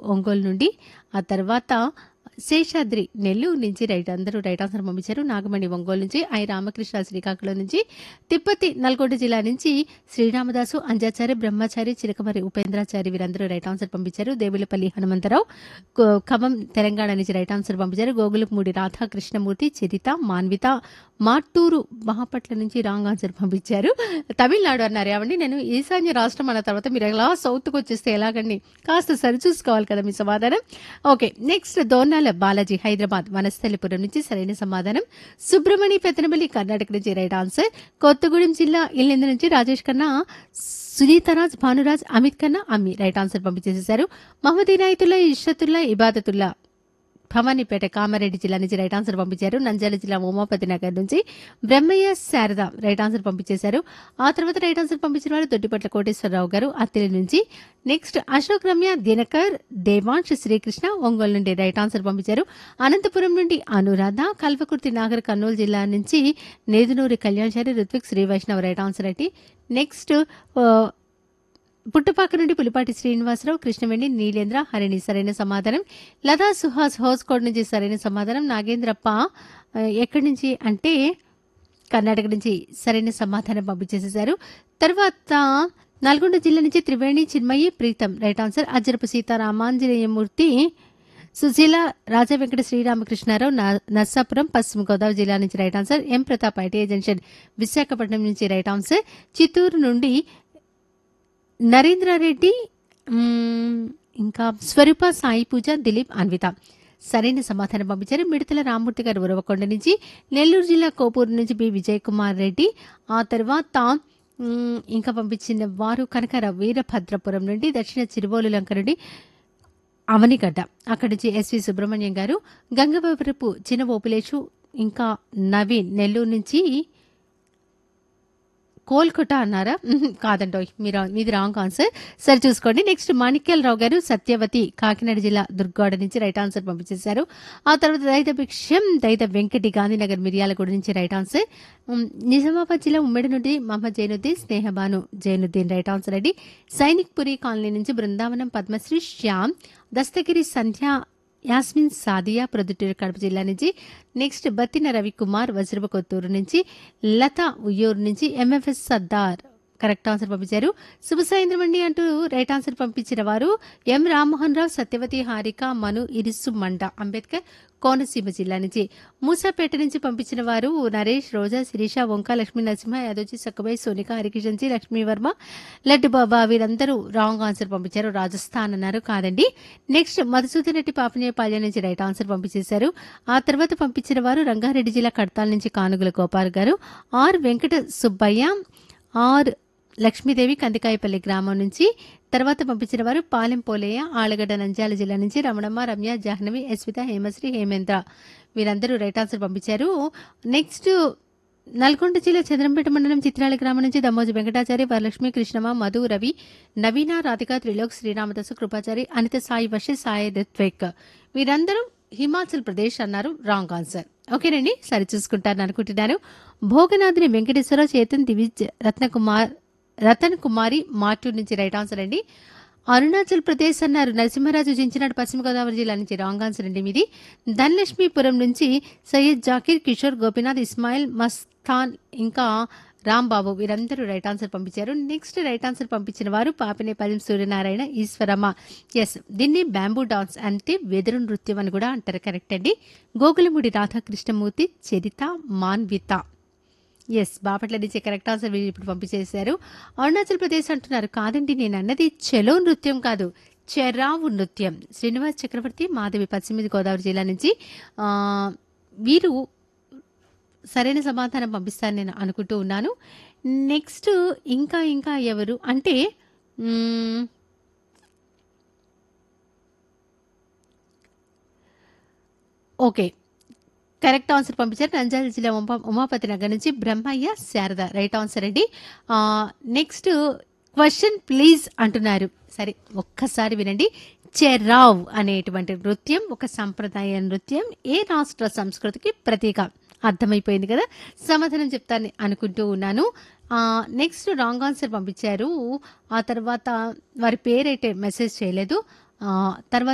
ఒంగోలు నుండి ఆ తర్వాత శేషాద్రి నెల్లూరు నుంచి రైట్ అందరూ రైట్ ఆన్సర్ పంపించారు నాగమణి ఒంగోలు నుంచి ఐ రామకృష్ణ శ్రీకాకుళం నుంచి తిప్పతి నల్గొండ జిల్లా నుంచి శ్రీరామదాసు అంజాచారి బ్రహ్మచారి చిలకమరి ఉపేంద్రాచారి వీరందరూ రైట్ ఆన్సర్ పంపించారు దేవులపల్లి హనుమంతరావు కో- ఖమ్మం తెలంగాణ నుంచి రైట్ ఆన్సర్ పంపించారు గోగులపూడి రాధాకృష్ణమూర్తి చరిత మాన్విత మార్టూరు మహాపట్ల నుంచి రాంగ్ ఆన్సర్ పంపించారు తమిళనాడు అన్నారు ఏమండి నేను ఈశాన్య రాష్ట్రం అన్న తర్వాత మీరు ఎలా సౌత్కి వచ్చేస్తే ఎలాగండి కాస్త సరిచూసుకోవాలి కదా మీ సమాధానం ఓకే నెక్స్ట్ దోర్నాల బాలాజీ హైదరాబాద్ వనస్థలిపురం నుంచి సరైన సమాధానం సుబ్రమణి పెత్తనపల్లి కర్ణాటక నుంచి రైట్ ఆన్సర్ కొత్తగూడెం జిల్లా ఇల్లందు నుంచి రాజేష్ ఖన్నా సునీతరాజ్ భానురాజ్ అమిత్ ఖన్నా అమ్మి రైట్ ఆన్సర్ పంపించేసేశారు మహమ్మద్ ఇనాయతుల్లా ఇషతుల్లా ఇబాదతుల్లా భవానీపేట కామారెడ్డి జిల్లా నుంచి రైట్ ఆన్సర్ పంపించారు నంద్యాల జిల్లా ఉమాపతి నగర్ నుంచి బ్రహ్మయ్య శారద రైట్ ఆన్సర్ పంపించేశారు ఆ తర్వాత రైట్ ఆన్సర్ పంపించిన వారు దొడ్డిపట్ల కోటేశ్వరరావు గారు అత్తిలి నుంచి నెక్స్ట్ అశోక్ రమ్య దినకర్ దేవాంశ్ శ్రీకృష్ణ ఒంగోలు నుండి రైట్ ఆన్సర్ పంపించారు అనంతపురం నుండి అనురాధ కల్వకుర్తి నాగర్ కర్నూలు జిల్లా నుంచి నేదునూరి కళ్యాణ్చారి రుత్విక్ శ్రీ వైష్ణవ్ రైట్ ఆన్సర్ అయితే నెక్స్ట్ ఆ, పుట్టపాక నుండి పులిపాటి శ్రీనివాసరావు కృష్ణవేణి నీలేంద్ర హరిణి సరైన సమాధానం లతా సుహాస్ హోస్కోడ్ నుంచి సరైన సమాధానం నాగేంద్రప్ప ఆ, ఎక్కడి నుంచి అంటే కర్ణాటక నుంచి సరైన సమాధానం పంపించేసేశారు తర్వాత నల్గొండ జిల్లా నుంచి త్రివేణి చిన్మయి ప్రీతం రైట్ ఆన్సర్ అజ్జరపు సీతారామాంజనేయమూర్తి సుశీల రాజా వెంకట శ్రీరామకృష్ణారావు నా- నర్సాపురం పశ్చిమ గోదావరి జిల్లా నుంచి right answer M Pratap ITI junction Visakhapatnam నుంచి రైట్ ఆన్సర్ చిత్తూరు నుండి నరేంద్రారెడ్డి మ్మ్, ఇంకా స్వరూప సాయి పూజ దిలీప్ అన్విత సరైన సమాధానం పంపించారు మిడతల రామూర్తి గారు ఉరవకొండ నుంచి నెల్లూరు జిల్లా కోపూరు నుంచి బి విజయ్ కుమార్ రెడ్డి ఆ తర్వాత మ్మ్, ఇంకా పంపించిన వారు కనకరావు వీరభద్రపురం నుండి దక్షిణ చిరువోలు లంక నుండి అవనిగడ్డ అక్కడి నుంచి ఎస్వి సుబ్రహ్మణ్యం గారు గంగవరపు చిన్న ఓపులేషు ఇంకా నవీన్ నెల్లూరు నుంచి కోల్కతా అన్నారా మ్మ్, కాదండోయ్ మీరు మీది రాంగ్ ఆన్సర్ సరి చూసుకోండి నెక్స్ట్ మాణిక్యాలరావు గారు సత్యవతి కాకినాడ జిల్లా దుర్గాడ నుంచి రైట్ ఆన్సర్ పంపించేశారు ఆ తర్వాత దైత భిక్షం దైత వెంకటి గాంధీనగర్ మిర్యాలగూడ నుంచి రైట్ ఆన్సర్ మ్, నిజామాబాద్ జిల్లా ఉమ్మడి నుండి మహమ్మద్ జైనుద్దీన్ స్నేహబాను జైనుద్దీన్ రైట్ ఆన్సర్ అండి సైనిక్ పురి కాలనీ నుంచి బృందావనం పద్మశ్రీ శ్యామ్ దస్తగిరి సంధ్య యాస్మిన్ సాదియా ప్రొద్దుటూరు కడప జిల్లా నుంచి నెక్స్ట్ బత్తిన రవికుమార్ వజ్రప కొత్తూరు నుంచి లత ఉయ్యూరు నుంచి ఎంఎఫ్ఎస్ సర్దార్ కరెక్ట్ ఆన్సర్ పంపించారు శుభ సాయంత్రం అండి అంటూ రైట్ ఆన్సర్ పంపించిన వారు ఎం రామ్మోహన్ రావు సత్యవతి హారిక మను ఇరిసు మండ అంబేద్కర్ కోనసీమ జిల్లా నుంచి మూసాపేట నుంచి పంపించిన వారు నరేష్ రోజా శిరీష వంక లక్ష్మీ నరసింహ యాదోజీ సక్కబాయి సోనిక హరికిషన్ జీ లక్ష్మీ వర్మ లడ్డు బాబా వీరందరూ రాంగ్ ఆన్సర్ పంపించారు రాజస్థాన్ అన్నారు కాదండి నెక్స్ట్ మధుసూదన్ రెడ్డి పాపనేపాల్యం నుంచి రైట్ ఆన్సర్ పంపించేశారు ఆ తర్వాత పంపించిన వారు రంగారెడ్డి జిల్లా కడతాల నుంచి కానుగుల గోపాల్ గారు ఆర్ వెంకట సుబ్బయ్య ఆర్ లక్ష్మీదేవి కందికాయపల్లి గ్రామం నుంచి తర్వాత పంపించిన వారు పాలెం పోలేయ ఆలగడ్డ నంద్యాల జిల్లా నుంచి రమణమ్మ రమ్య జాహ్నవి యశ్విత హేమశ్రీ హేమేంద్ర వీరందరూ రైట్ ఆన్సర్ పంపించారు నెక్స్ట్ నల్గొండ జిల్లా చంద్రంపేట మండలం చిత్రాల గ్రామం నుంచి దమ్మోజు వెంకటాచారి వరలక్ష్మి కృష్ణమ్మ మధు రవి నవీన రాధిక త్రిలోక్ శ్రీరామదాసు కృపాచారి అనిత సాయి వశి సాయి రిత్వేక్ వీరందరూ హిమాచల్ ప్రదేశ్ అన్నారు రాంగ్ ఆన్సర్ ఓకేనండి సరి చూసుకుంటారని అనుకుంటున్నాను భోగనాథుని వెంకటేశ్వర చేతన్ దివిజ్ రత్నకుమార్ రతన్ కుమారి మాటూరు నుంచి రైట్ ఆన్సర్ అండి అరుణాచల్ ప్రదేశ్ అన్నారు నరసింహరాజు జించినాడు పశ్చిమ గోదావరి జిల్లా నుంచి రాంగ్ ఆన్సర్ అండి మీది ధనలక్ష్మీపురం నుంచి సయ్యద్ జాకీర్ కిషోర్ గోపీనాథ్ ఇస్మాయిల్ మస్తాన్ ఇంకా రాంబాబు వీరందరూ రైట్ ఆన్సర్ పంపించారు నెక్స్ట్ రైట్ ఆన్సర్ పంపించిన వారు పాపినేపల్లి సూర్యనారాయణ ఈశ్వరమ్మ ఎస్ దీన్ని బ్యాంబూ డాన్స్ అంటే వెదురు నృత్యం అని కూడా అంటారు కరెక్ట్ అండి గోకులముడి రాధాకృష్ణమూర్తి చరిత మాన్విత ఎస్ బాపట్ల నుంచి కరెక్ట్ ఆన్సర్ వీళ్ళు ఇప్పుడు పంపించేశారు అరుణాచల్ ప్రదేశ్ అంటున్నారు కాదండి నేను అన్నది చెలో నృత్యం కాదు చెరావు నృత్యం శ్రీనివాస్ చక్రవర్తి మాధవి పశ్చిమ గోదావరి జిల్లా నుంచి ఆ, వీరు సరైన సమాధానం పంపిస్తారని నేను అనుకుంటూ ఉన్నాను నెక్స్ట్ ఇంకా ఇంకా ఎవరు అంటే మ్మ్, ఓకే కరెక్ట్ ఆన్సర్ పంపించారు నంద్యాల జిల్లా ఉమా ఉమాపతి నగర్ నుంచి బ్రహ్మయ్య శారద రైట్ ఆన్సర్ అండి ఆ, నెక్స్ట్ క్వశ్చన్ ప్లీజ్ అంటున్నారు సరే ఒక్కసారి వినండి చెరావ్ అనేటువంటి నృత్యం ఒక సంప్రదాయ నృత్యం ఏ రాష్ట్ర సంస్కృతికి ప్రతీక అర్థమైపోయింది కదా సమాధానం చెప్తాను అనుకుంటూ ఉన్నాను ఆ, నెక్స్ట్ రాంగ్ ఆన్సర్ పంపించారు ఆ తర్వాత వారి పేరైతే మెసేజ్ చేయలేదు ఆ, తర్వాత